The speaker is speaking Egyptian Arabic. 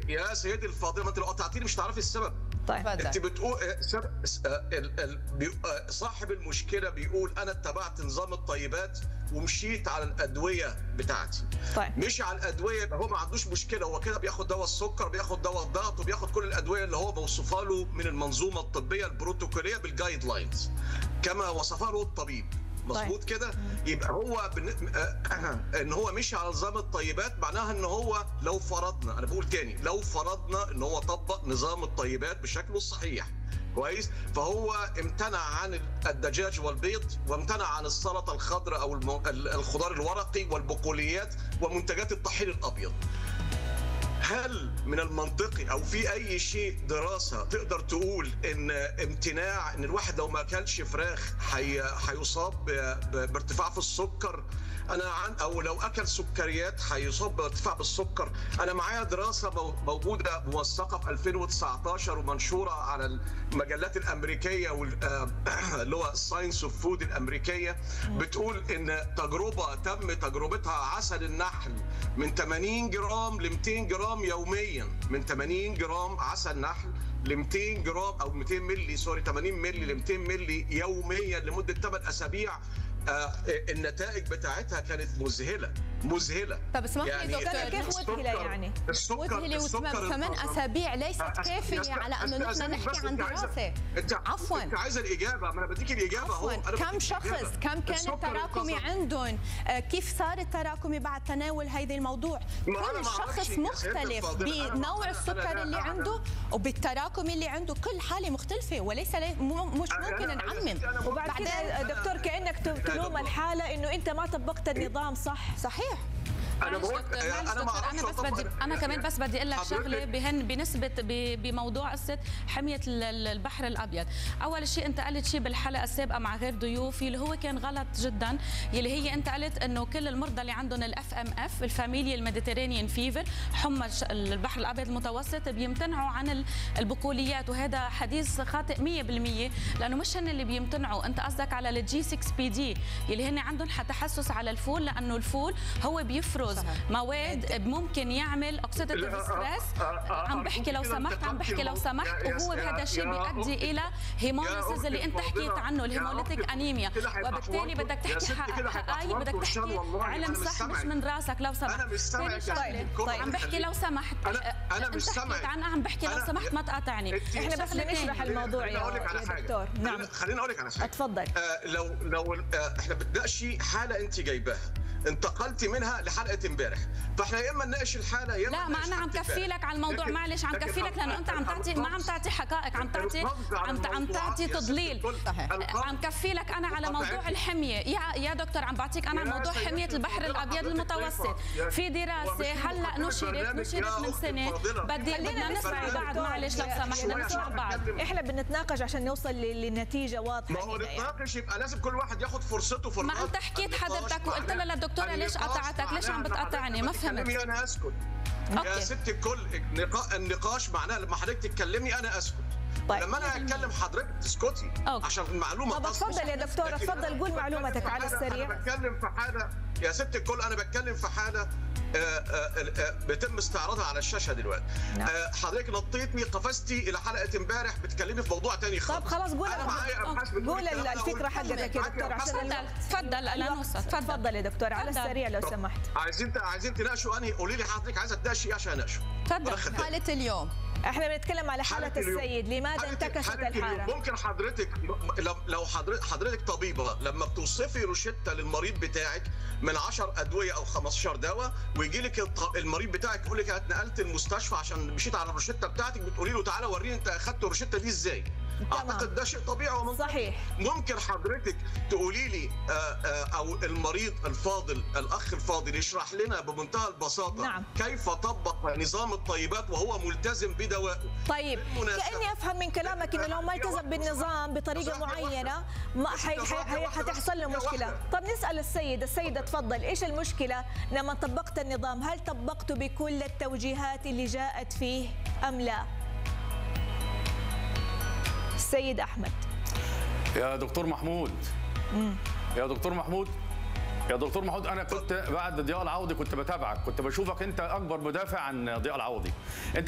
يا سيدي الفاضل ما انت لو قطعتيني مش هتعرفي السبب طيب انت بتقول آه، سب- س- آه، ال- ال- بي- آه، صاحب المشكله بيقول انا اتبعت نظام الطيبات ومشيت على الادويه بتاعتي طيب مشي على الادويه يبقى هو ما عندوش مشكله هو كده بياخد دواء السكر بياخد دواء الضغط وبياخد كل الادويه اللي هو موصوفها له من المنظومه الطبيه البروتوكوليه بالجايد لاينز كما وصفها له الطبيب مظبوط كده يبقى هو بن... آه، ان هو مشي على نظام الطيبات معناها ان هو لو فرضنا انا بقول تاني لو فرضنا ان هو طبق نظام الطيبات بشكله الصحيح كويس فهو امتنع عن الدجاج والبيض وامتنع عن السلطه الخضراء او الم... ال- الخضار الورقي والبقوليات ومنتجات الطحين الابيض هل من المنطقي او في اي شيء دراسه تقدر تقول ان امتناع ان الواحد لو ما اكلش فراخ حي... هيصاب ب... ب... بارتفاع في السكر انا عن او لو اكل سكريات هيصاب بارتفاع بالسكر انا معايا دراسه مو- موجوده موثقه في 2019 ومنشوره على المجلات الامريكيه وال... آه، اللي هو الساينس اوف فود الامريكيه بتقول ان تجربه تم تجربتها عسل النحل من 80 جرام ل 200 جرام يوميا من 80 جرام عسل نحل ل 200 جرام او 200 مللي سوري 80 مللي ل 200 مللي يوميا لمده 8 اسابيع آه النتائج بتاعتها كانت مذهله مذهله طب اسمح لي يعني دكتور كيف السكر- مذهلة يعني؟ السكر مذهله السكر وثمان الفاصل- اسابيع ليست أست- كافيه أست- على انه نحن أستأذنك نحكي بس عن أنت عايزة- دراسه انت عفواً. انت عايزه الاجابه ما انا بديك الاجابه اهو عفوا أنا كم بديك شخص الإجابة. كم كان السكر التراكمي الفاصل- عندهم آه، كيف صار التراكمي بعد تناول هذا الموضوع ما أنا كل ما أعرفش شخص يا سيدة مختلف الفاضلة. أنا ما- بنوع أنا- أنا السكر لا اللي أعلم. عنده وبالتراكمي اللي عنده كل حاله مختلفه وليس لي مو- مش أنا- ممكن أنا- نعمم أنا- وبعد كده دكتور كانك تلوم الحاله انه انت ما طبقت النظام صح صحيح انا معلش بقول دكتور معلش انا ما دكتور اعرفش انا بس أطبق- بدي انا كمان بس بدي اقول لك حضرتك- شغله بهن بنسبه ب- بموضوع قصه حميه ال- ال- البحر الابيض اول شيء انت قلت شيء بالحلقه السابقه مع غير ضيوفي اللي هو كان غلط جدا يلي هي انت قلت انه كل المرضى اللي عندهم الاف ام اف الفاميليا الميديترينيان فيفر حمى الش- البحر الابيض المتوسط بيمتنعوا عن ال- البقوليات وهذا حديث خاطئ 100% لانه مش هن اللي بيمتنعوا انت قصدك على الجي 6 بي دي يلي هن عندهم تحسس على الفول لانه الفول هو بيفرز صحيح. مواد ممكن يعمل اوكسيداتيف لا، ستريس آه، آه، آه، عم بحكي لو كده سمحت عم بحكي لو انتقلتي سمحت الموضوع. يا- وهو يا- بهذا الشيء يا بيؤدي أختي- الى يا هيموليسيس أختي اللي انت الفاضلة، حكيت عنه يا الهيموليتيك أختي انيميا كده هيبقى وبالتالي حوار. بدك يا تحكي ستي كده هيبقى حقائق حوار بدك برشام تحكي والله، علم أنا مش صح مش سامعك. من راسك لو سمحت أنا مش سامعك يا ثاني ستي شغلة. الكبرى. عم بحكي لو سمحت أنا- أنا انت مش حكيت سامعك. عنها عم بحكي لو أنا- سمحت ما تقاطعني أنت- احنا بس شغلة بنشرح تانية. الموضوع خليني أقول لك على يا حاجة. دكتور نعم خليني اقول لك على حاجه اتفضل آه لو لو آه احنا بنناقشي حاله انت جايباها انتقلتي منها لحلقه امبارح فاحنا يا اما نناقش الحاله يا اما لا ما نناقش انا عم حلقة كفي لك على الموضوع لكن- معلش عم لكن كفي لك لانه انت عم تعطي ما عم تعطي حقائق عم تعطي الرفض على عم عم الموضوع تعطي يا ست تضليل الكل. صحيح. الرفض. عم كفي لك انا على الرفض موضوع عندي. الحميه يا يا دكتور عم بعطيك انا على يا موضوع سيدتي حميه البحر الفاضلة، الابيض حضرتك المتوسط كيف- في هو دراسه مش هلا مقدمة نشرت برنامج نشرت يا من أختي سنه الفاضلة. بدي خلينا بدنا نسمع نسمع يا بعض دكتور. معلش لو شوي سمحنا عشان نسمع بعض أتكلم. احنا بنتناقش عشان نوصل ل- لنتيجه واضحه ما هو هنا يعني. نتناقش يبقى لازم كل واحد ياخد فرصته في ما الرد. انت حكيت النقاش حضرتك وقلت معناه- لها للدكتورة ليش النقاش قطعتك؟ ليش عم معناه إن بتقطعني؟ ما حضرتك فهمت. تتكلمي انا اسكت يا أوكي. ست الكل نقا- النقاش معناه لما حضرتك تتكلمي انا اسكت طيب. لما انا اتكلم حضرتك تسكتي أوكي. عشان المعلومه طب تصل. اتفضل يا دكتور لكن اتفضل أنا قول بتكلم معلومتك في على حالة- السريع انا بتكلم في حاله يا ست الكل انا بتكلم في حاله آه، آه، آه، بيتم استعراضها على الشاشه دلوقتي نعم. آه، حضرتك نطيتني قفزتي الى حلقه امبارح بتكلمي في موضوع تاني خالص طب خلاص قول انا معايا أبحاث بتقول قول الكلام ده الفكره وقلت- حقتك يا معاك دكتور أبحاث عشان تفضل تفضل انا نوصل تفضل تفضل يا دكتور على تفضل. السريع لو طب سمحت عايزين عايزين تناقشوا انهي قولي لي حضرتك عايزه تناقشي ايه عشان اناقشه تفضل ولا خدام. حاله اليوم احنا بنتكلم على حاله اليوم. السيد لماذا حالة- انتكشت حالة اليوم. الحاله ممكن حضرتك م- لو- لو حضرتك حضرتك طبيبه لما بتوصفي روشته للمريض بتاعك من 10 ادويه او 15 دواء ويجي لك الط- المريض بتاعك يقول لك انا اتنقلت المستشفى عشان مشيت على الروشته بتاعتك بتقولي له تعالى وريني انت اخدت الروشته دي ازاي تمام. اعتقد ده شيء طبيعي ومنطقي صحيح. ممكن حضرتك تقولي لي آه، آه، او المريض الفاضل الاخ الفاضل يشرح لنا بمنتهى البساطه نعم. كيف طبق نظام الطيبات وهو ملتزم بدوائه طيب بالمناسبة. كاني افهم من كلامك انه لو ما التزم بالنظام بطريقه واحدة. معينه ما بس حي واحدة حي واحدة حتحصل له بس مشكله واحدة. طب نسال السيد السيد اتفضل ايش المشكله لما طبقت النظام هل طبقته بكل التوجيهات اللي جاءت فيه ام لا السيد احمد يا دكتور محمود يا دكتور محمود يا دكتور محمود انا كنت بعد ضياء العوضي كنت بتابعك كنت بشوفك انت اكبر مدافع عن ضياء العوضي انت